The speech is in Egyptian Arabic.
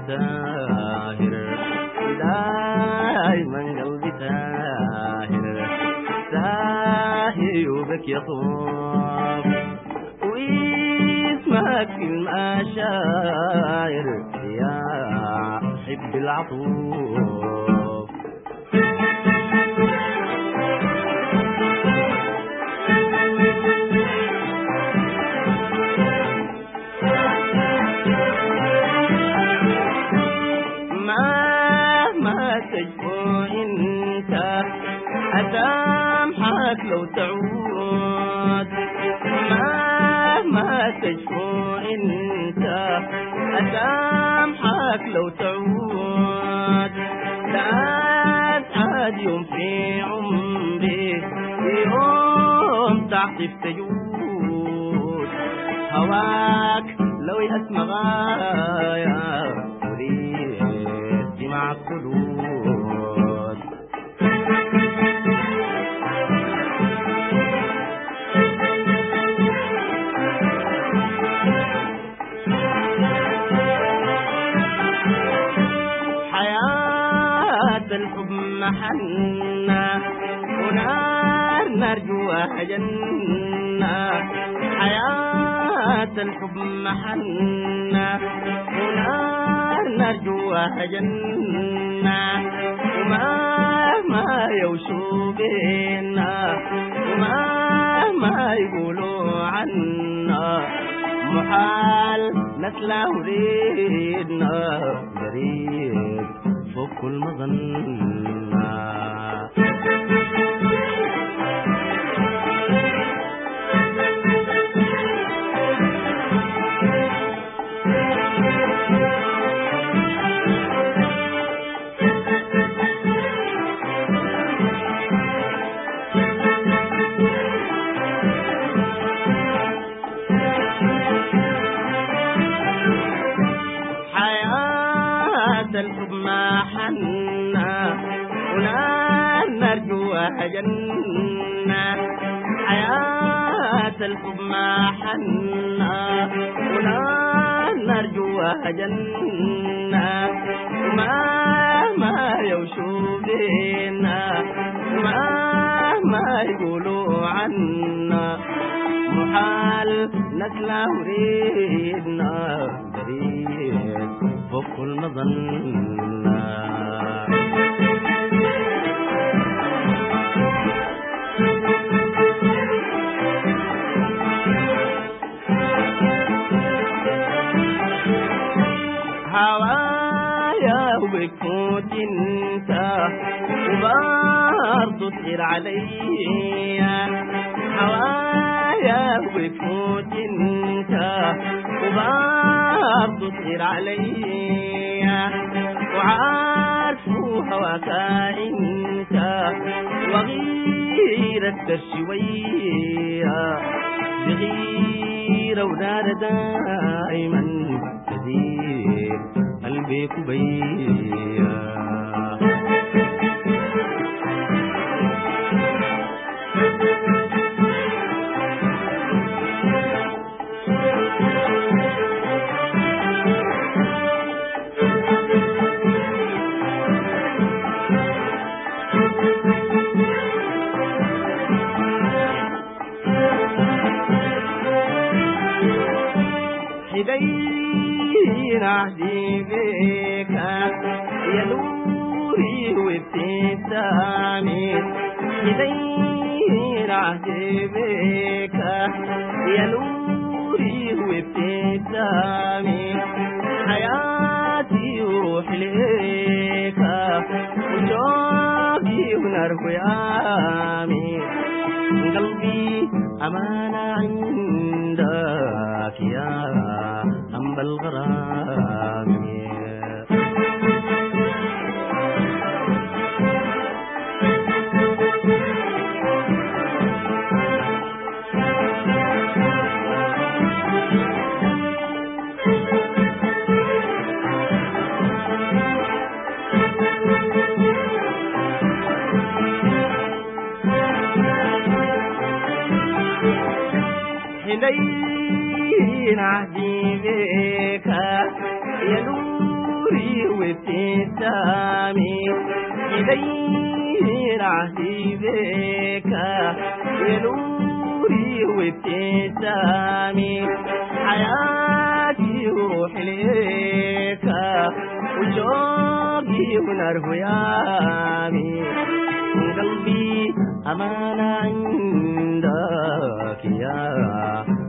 تاهر دايما قلبي تاهر ساهر يوبك يطوف واسمك في المشاعر يا حب العطوف مهما تجفو انت اسامحك لو تعود مهما تجفو انت اسامحك لو تعود لا اسعد يوم في عمري يوم تعطف تجود هواك لو يسمى غاية وليد مع الخلود حياة الحب محنة ونار نرجوها جنة حياة الحب محنة ونار نرجوها جنة ومهما يوشوا بينا ومهما يقولوا عنا محال نسله ريدنا بريد فوق كل مظنة حياة الحب ما حنا ونار نرجوها جنة حياة الحب ما حنا ونار نرجوها جنة ومهما يوشوا بينا ومهما يقولوا عنا محال نسله وريدنا بريد فوق المظنة هوايا وبكوت انت وبرضه تغير عليا هوايا وبكوت انت وبرضه تغير عليا وعارف هواك انت وغيرك شوية بغيرة ونار دائما تدير قلبي كبيا حدين عهدي بك يا نوري وابتسامي حدين عهدي بك يا نوري وابتسامي حياتي وروحي ليك وشوقي ونار خيامي قلبي أمانة عندك يا أنبا الغرام حنين عهدي بك يا نور نوري وابتسامي يغير عهدي بك يا نوري وابتسامي حياتي وروحي ليك وشوقي ونار هيامي قلبي أمانة عندك يا